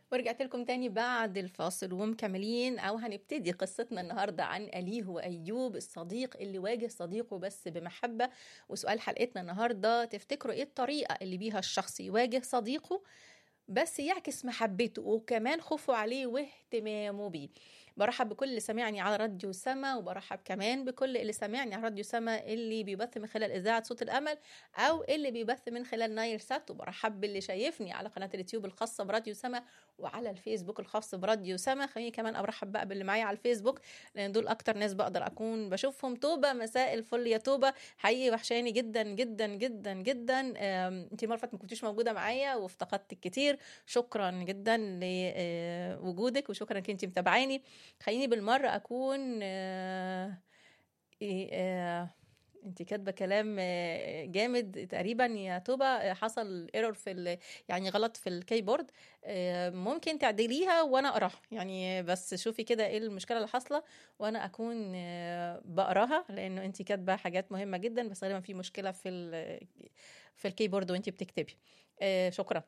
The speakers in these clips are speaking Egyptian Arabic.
ورجعت لكم تاني بعد الفاصل ومكملين او هنبتدي قصتنا النهارده عن اليه وايوب الصديق اللي واجه صديقه بس بمحبه وسؤال حلقتنا النهارده تفتكروا ايه الطريقه اللي بيها الشخص يواجه صديقه بس يعكس محبته وكمان خوفه عليه واهتمامه بيه برحب بكل اللي سمعني على راديو سما وبرحب كمان بكل اللي سمعني على راديو سما اللي بيبث من خلال اذاعه صوت الامل او اللي بيبث من خلال نايل سات وبرحب باللي شايفني على قناه اليوتيوب الخاصه براديو سما وعلى الفيسبوك الخاص براديو سما خليني كمان ارحب بقى باللي معايا على الفيسبوك لان دول اكتر ناس بقدر اكون بشوفهم توبه مساء الفل يا توبه حقيقي وحشاني جدا جدا جدا جدا انت المره ما كنتيش موجوده معايا وافتقدتك كتير شكرا جدا لوجودك وشكرا انك انت متابعاني خليني بالمره اكون آه آه انت كاتبه كلام جامد تقريبا يا توبه حصل ايرور في يعني غلط في الكيبورد ممكن تعدليها وانا اقراها يعني بس شوفي كده ايه المشكله اللي حاصله وانا اكون بقراها لانه انت كاتبه حاجات مهمه جدا بس غالبا في مشكله في في الكيبورد وانت بتكتبي شكرا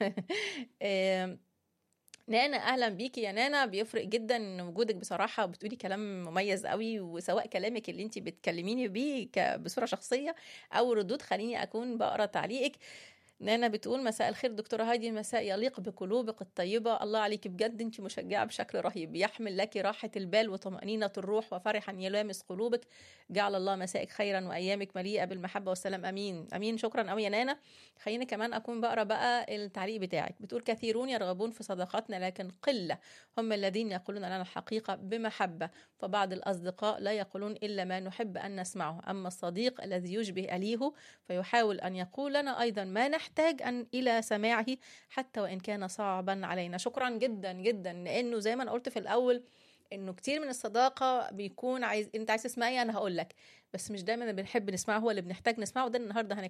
نانا اهلا بيكي يا نانا بيفرق جدا وجودك بصراحه بتقولي كلام مميز قوي وسواء كلامك اللي انت بتكلميني بيه بصوره شخصيه او ردود خليني اكون بقرا تعليقك نانا بتقول مساء الخير دكتورة هادي مساء يليق بقلوبك الطيبة الله عليك بجد انت مشجعة بشكل رهيب يحمل لك راحة البال وطمأنينة الروح وفرحا يلامس قلوبك جعل الله مسائك خيرا وأيامك مليئة بالمحبة والسلام أمين أمين شكرا أوي يا نانا خليني كمان أكون بقرأ بقى التعليق بتاعك بتقول كثيرون يرغبون في صداقتنا لكن قلة هم الذين يقولون لنا الحقيقة بمحبة فبعض الأصدقاء لا يقولون إلا ما نحب أن نسمعه أما الصديق الذي يشبه أليه فيحاول أن يقول لنا أيضا ما نحن نحتاج أن إلى سماعه حتى وإن كان صعبا علينا شكرا جدا جدا لأنه زي ما أنا قلت في الأول انه كتير من الصداقه بيكون عايز انت عايز تسمعي انا هقول لك بس مش دايما بنحب نسمعه هو اللي بنحتاج نسمعه ده النهارده